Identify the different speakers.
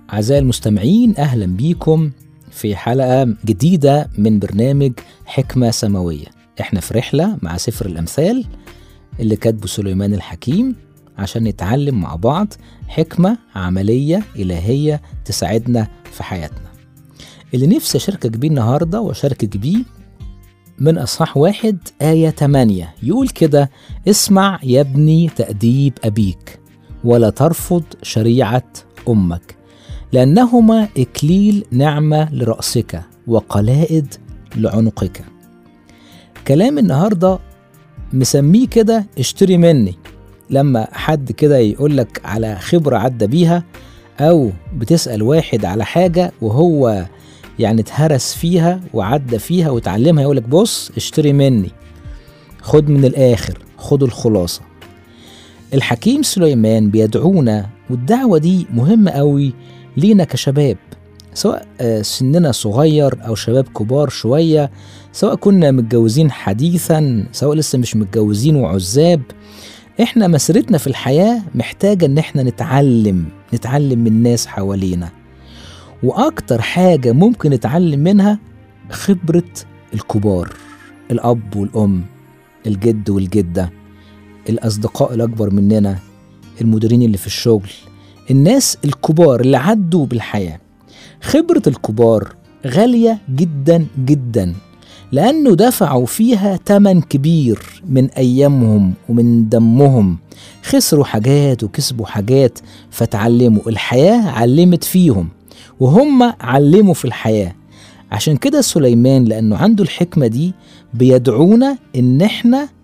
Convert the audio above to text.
Speaker 1: أعزائي المستمعين أهلا بيكم في حلقة جديدة من برنامج حكمة سماوية احنا في رحلة مع سفر الأمثال اللي كاتبه سليمان الحكيم عشان نتعلم مع بعض حكمة عملية إلهية تساعدنا في حياتنا اللي نفسي أشاركك بيه النهاردة وأشاركك بيه من أصحاح واحد آية 8 يقول كده اسمع يا ابني تأديب أبيك ولا ترفض شريعة أمك لأنهما إكليل نعمة لرأسك وقلائد لعنقك كلام النهاردة مسميه كده اشتري مني لما حد كده يقولك على خبرة عدى بيها أو بتسأل واحد على حاجة وهو يعني اتهرس فيها وعدى فيها وتعلمها يقولك بص اشتري مني خد من الآخر خد الخلاصة الحكيم سليمان بيدعونا والدعوة دي مهمة قوي لينا كشباب سواء سننا صغير أو شباب كبار شوية سواء كنا متجوزين حديثا سواء لسه مش متجوزين وعزاب احنا مسيرتنا في الحياة محتاجة ان احنا نتعلم نتعلم من الناس حوالينا واكتر حاجة ممكن نتعلم منها خبرة الكبار الاب والام الجد والجدة الاصدقاء الاكبر مننا المديرين اللي في الشغل الناس الكبار اللي عدوا بالحياة خبرة الكبار غالية جدا جدا لأنه دفعوا فيها تمن كبير من أيامهم ومن دمهم خسروا حاجات وكسبوا حاجات فتعلموا الحياة علمت فيهم وهم علموا في الحياة عشان كده سليمان لأنه عنده الحكمة دي بيدعونا إن احنا